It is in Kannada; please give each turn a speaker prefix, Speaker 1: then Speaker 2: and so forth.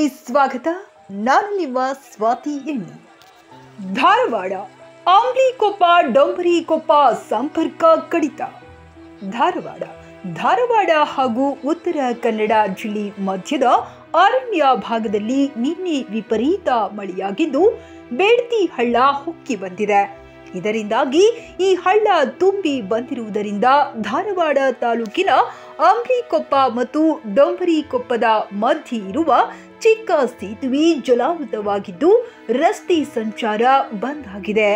Speaker 1: ಸ್ವಾಗತ ನಾನು ನಿಮ್ಮ ಸ್ವಾತಿ ಎಣ್ಣಿ ಧಾರವಾಡ ಆಂಬ್ಲಿಕೊಪ್ಪ ಡೊಂಬರಿಕೊಪ್ಪ ಸಂಪರ್ಕ ಕಡಿತ ಧಾರವಾಡ ಧಾರವಾಡ ಹಾಗೂ ಉತ್ತರ ಕನ್ನಡ ಜಿಲ್ಲೆ ಮಧ್ಯದ ಅರಣ್ಯ ಭಾಗದಲ್ಲಿ ನಿನ್ನೆ ವಿಪರೀತ ಮಳೆಯಾಗಿದ್ದು ಬೇಡ್ತಿ ಹಳ್ಳ ಹೊಕ್ಕಿ ಬಂದಿದೆ ಇದರಿಂದಾಗಿ ಈ ಹಳ್ಳ ತುಂಬಿ ಬಂದಿರುವುದರಿಂದ ಧಾರವಾಡ ತಾಲೂಕಿನ ಅಂಬ್ಲಿಕೊಪ್ಪ ಮತ್ತು ಡೊಂಬರಿಕೊಪ್ಪದ ಮಧ್ಯೆ ಇರುವ ಚಿಕ್ಕ ಸೇತುವೆ ಜಲಾವೃತವಾಗಿದ್ದು ರಸ್ತೆ ಸಂಚಾರ ಬಂದ್ ಆಗಿದೆ